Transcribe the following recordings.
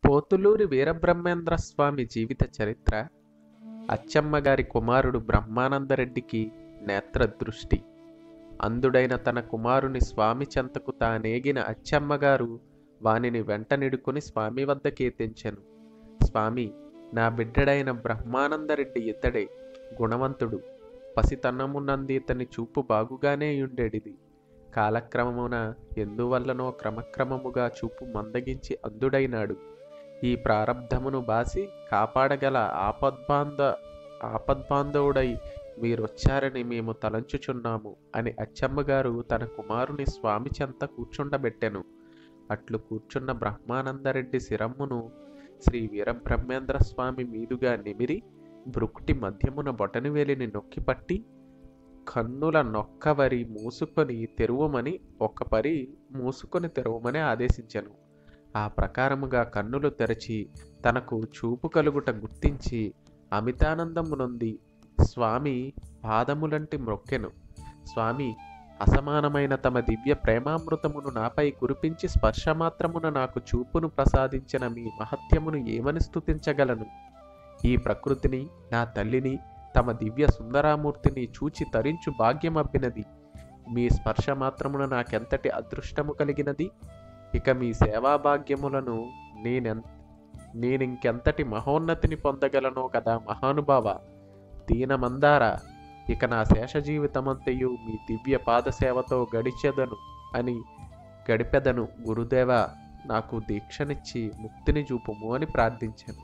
పోతులూరి వీరబ్రహ్మేంద్ర స్వామి జీవిత చరిత్ర అచ్చమ్మ గారి కుమారుడు బ్రహ్మానందరెడ్డికి నేత్రదృష్టి అందుడైన తన కుమారుని స్వామి చెంతకు తానేగిన అచ్చమ్మగారు వానిని వెంట నిడుకొని స్వామి వద్దకే తెంచెను స్వామి నా బిడ్డడైన బ్రహ్మానందరెడ్డి ఇతడే గుణవంతుడు పసితనమునంది ఇతని చూపు బాగుగానే ఉండేడిది కాలక్రమమున ఎందువల్లనో క్రమక్రమముగా చూపు మందగించి అందుడైనాడు ఈ ప్రారబ్ధమును బాసి కాపాడగల ఆపద్బాంధ ఆపద్బాంధవుడై మీరొచ్చారని మేము తలంచుచున్నాము అని అచ్చమ్మగారు తన కుమారుని స్వామి చెంత కూర్చుండబెట్టెను అట్లు కూర్చున్న బ్రహ్మానందరెడ్డి శిరమ్మును శ్రీ వీరబ్రహ్మేంద్ర స్వామి మీదుగా నిమిరి బ్రుకుటి మధ్యమున బొటనివేలిని నొక్కిపట్టి కన్నుల నొక్కవరి మూసుకొని తెరువమని ఒక్క పరి మూసుకొని తెరవమని ఆదేశించెను ఆ ప్రకారముగా కన్నులు తెరచి తనకు చూపు కలుగుట గుర్తించి అమితానందము నొంది స్వామి పాదములంటి మ్రొక్కెను స్వామి అసమానమైన తమ దివ్య ప్రేమామృతమును నాపై కురిపించి స్పర్శమాత్రమున నాకు చూపును ప్రసాదించిన మీ మహత్యమును ఏమని స్తుతించగలను ఈ ప్రకృతిని నా తల్లిని తమ దివ్య సుందరామూర్తిని చూచి తరించు భాగ్యమబ్బినది మీ స్పర్శ మాత్రమున నాకెంతటి అదృష్టము కలిగినది ఇక మీ సేవా భాగ్యములను నేనెం నేనింకెంతటి మహోన్నతిని పొందగలనో కదా మహానుభావ దీనమందార ఇక నా శేష జీవితమంతయు మీ దివ్య పాదసేవతో గడిచెదను అని గడిపెదను గురుదేవ నాకు దీక్షనిచ్చి ముక్తిని చూపుము అని ప్రార్థించాను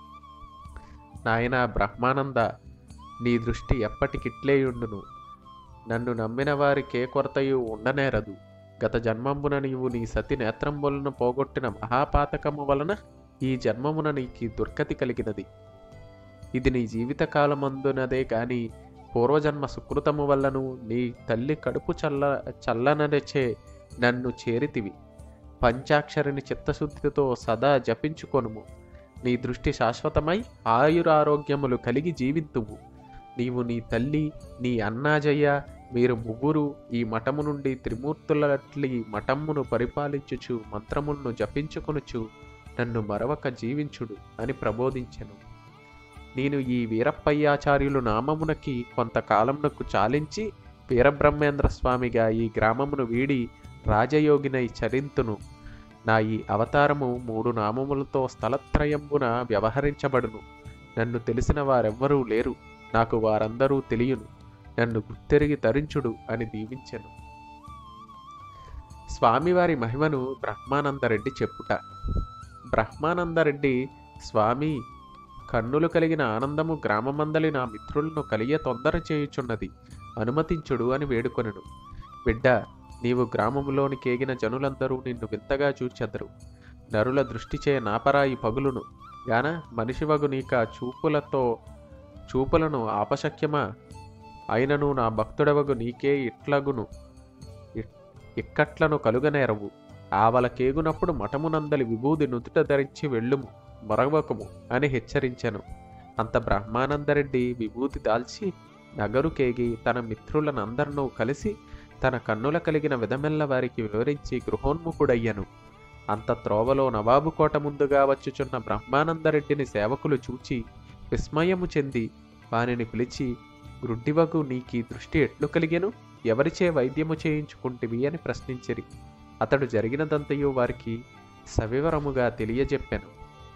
నాయన బ్రహ్మానంద నీ దృష్టి ఎప్పటికిట్లేయుండును నన్ను నమ్మిన వారికే కొరతయు ఉండనేరదు గత జన్మమున నీవు నీ సతి నేత్రంబులను పోగొట్టిన మహాపాతకము వలన ఈ జన్మమున నీకు దుర్గతి కలిగినది ఇది నీ జీవితకాలమందునదే గాని పూర్వజన్మ సుకృతము వల్లను నీ తల్లి కడుపు చల్ల చల్లనరచే నన్ను చేరితివి పంచాక్షరిని చిత్తశుద్ధితో సదా జపించుకొనుము నీ దృష్టి శాశ్వతమై ఆయురారోగ్యములు కలిగి జీవింతువు నీవు నీ తల్లి నీ అన్నాజయ్య మీరు ముగ్గురు ఈ మఠము నుండి త్రిమూర్తులట్లి మఠమును పరిపాలించుచు మంత్రములను జపించుకొనుచు నన్ను మరవక జీవించుడు అని ప్రబోధించెను నేను ఈ వీరప్పయ్యాచార్యులు నామమునకి కొంతకాలమునకు చాలించి వీరబ్రహ్మేంద్ర స్వామిగా ఈ గ్రామమును వీడి రాజయోగినై చరింతును నా ఈ అవతారము మూడు నామములతో స్థలత్రయంబున వ్యవహరించబడును నన్ను తెలిసిన వారెవ్వరూ లేరు నాకు వారందరూ తెలియను నన్ను గుర్తెరిగి తరించుడు అని దీవించెను స్వామివారి మహిమను బ్రహ్మానందరెడ్డి చెప్పుట బ్రహ్మానందరెడ్డి స్వామి కన్నులు కలిగిన ఆనందము గ్రామమందలి నా మిత్రులను కలియ తొందర చేయుచున్నది అనుమతించుడు అని వేడుకొనెను బిడ్డ నీవు గ్రామములోని కేగిన జనులందరూ నిన్ను వింతగా చూచెదరు నరుల దృష్టిచే నాపరాయి పగులును గాన మనిషివగు నీక చూపులతో చూపులను ఆపశక్యమా అయినను నా భక్తుడవగు నీకే ఇట్లగును ఇ- ఇక్కట్లను కలుగనేరవు ఆవల కేగునప్పుడు మఠమునందలి విభూది నుదుట ధరించి వెళ్ళుము మరవకము అని హెచ్చరించెను అంత బ్రహ్మానందరెడ్డి విభూతి దాల్చి నగరు కేగి తన మిత్రులనందరినూ కలిసి తన కన్నుల కలిగిన విధమెల్ల వారికి వివరించి గృహోన్ముఖుడయ్యను అంత త్రోవలో నవాబు కోట ముందుగా వచ్చుచున్న బ్రహ్మానందరెడ్డిని సేవకులు చూచి విస్మయము చెంది వానిని పిలిచి గ్రుడ్డివగు నీకీ దృష్టి ఎట్లు కలిగెను ఎవరిచే వైద్యము చేయించుకుంటివి అని ప్రశ్నించిరి అతడు జరిగినదంతయు వారికి సవివరముగా తెలియజెప్పెను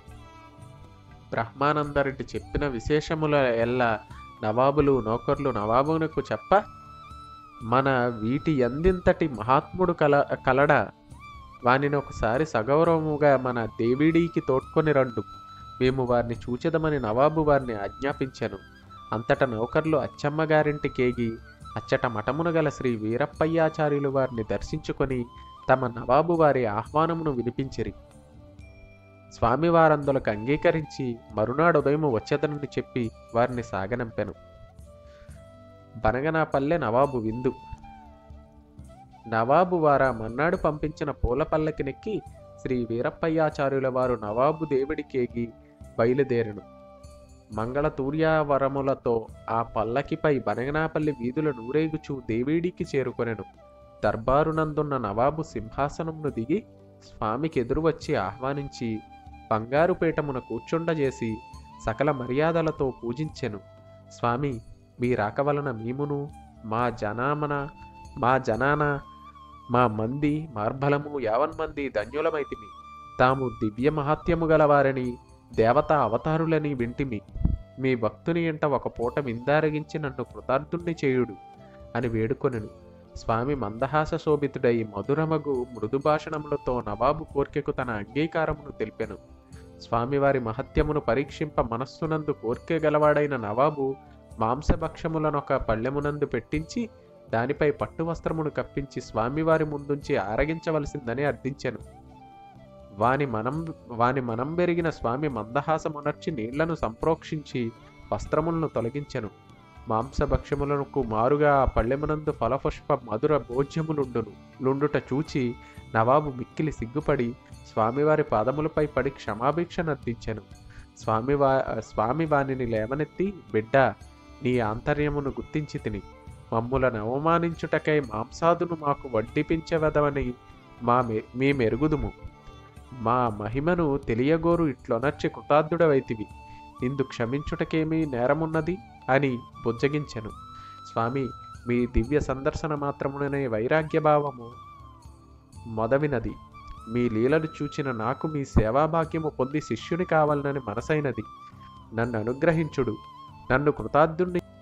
బ్రహ్మానందరెడ్డి చెప్పిన విశేషముల ఎల్ల నవాబులు నౌకర్లు నవాబునకు చెప్ప మన వీటి ఎందింతటి మహాత్ముడు కల కలడ వానిని ఒకసారి సగౌరవముగా మన దేవిడీకి తోడ్కొని రండు మేము వారిని చూచెదమని నవాబు వారిని ఆజ్ఞాపించెను అంతట నౌకర్లు అచ్చమ్మ గారింటికేగి అచ్చట మఠమున గల శ్రీ వీరప్పయ్యాచార్యులు వారిని దర్శించుకొని తమ నవాబు వారి ఆహ్వానమును వినిపించిరి స్వామివారందులకు అంగీకరించి మరునాడు ఉదయం వచ్చేదనని చెప్పి వారిని సాగనంపెను బనగనాపల్లె నవాబు విందు నవాబు వారా మన్నాడు పంపించిన పూల పల్లకినెక్కి శ్రీ వీరప్పయ్యాచార్యుల వారు నవాబు దేవుడికేగి బయలుదేరెను మంగళ తూర్యావరములతో ఆ పల్లకిపై బనగనాపల్లి వీధుల నూరేగుచూ దేవీడికి చేరుకొనెను దర్బారునందున్న నవాబు సింహాసనమును దిగి స్వామికి ఎదురు వచ్చి ఆహ్వానించి బంగారు పీఠమున కూర్చుండజేసి సకల మర్యాదలతో పూజించెను స్వామి మీ రాక వలన మేమును మా జనామన మా జనాన మా మంది మార్బలము యావన్మంది ధన్యులమైతిమి తాము దివ్య మహత్యము గలవారని దేవతా అవతారులని వింటిమి మీ భక్తుని ఎంట ఒక పూట విందారగించి నన్ను కృతార్థుణ్ణి చేయుడు అని వేడుకొనెను స్వామి మందహాస శోభితుడై మధురమగు మృదు భాషణములతో నవాబు కోర్కెకు తన అంగీకారమును తెలిపెను స్వామివారి మహత్యమును పరీక్షింప మనస్సునందు కోర్కె గలవాడైన నవాబు మాంసభక్షములనొక పళ్ళెమునందు పెట్టించి దానిపై పట్టు వస్త్రమును కప్పించి స్వామివారి ముందుంచి ఆరగించవలసిందని అర్థించెను వాని మనం వాని మనం పెరిగిన స్వామి మందహాసమునర్చి నీళ్లను సంప్రోక్షించి వస్త్రములను తొలగించెను మాంసభక్ష్యములకు మారుగా ఆ పళ్ళెమునందు ఫలపుష్ప మధుర భోజ్యములుండును లుండుట చూచి నవాబు మిక్కిలి సిగ్గుపడి స్వామివారి పాదములపై పడి క్షమాభిక్ష నర్తించెను స్వామివా స్వామి వానిని లేవనెత్తి బిడ్డ నీ ఆంతర్యమును గుర్తించి తిని మమ్ములను అవమానించుటకై మాంసాదును మాకు వడ్డిపించవదవని మా మె మీ మెరుగుదుము మా మహిమను తెలియగోరు ఇట్లొనర్చి కృతార్థుడవైతివి ఇందు క్షమించుటకేమీ నేరమున్నది అని బుజ్జగించెను స్వామి మీ దివ్య సందర్శన మాత్రముననే వైరాగ్యభావము మొదవినది మీ లీలలు చూచిన నాకు మీ సేవాభాగ్యము పొంది శిష్యుని కావాలనని మనసైనది నన్ను అనుగ్రహించుడు నన్ను కృతార్థుణ్ణి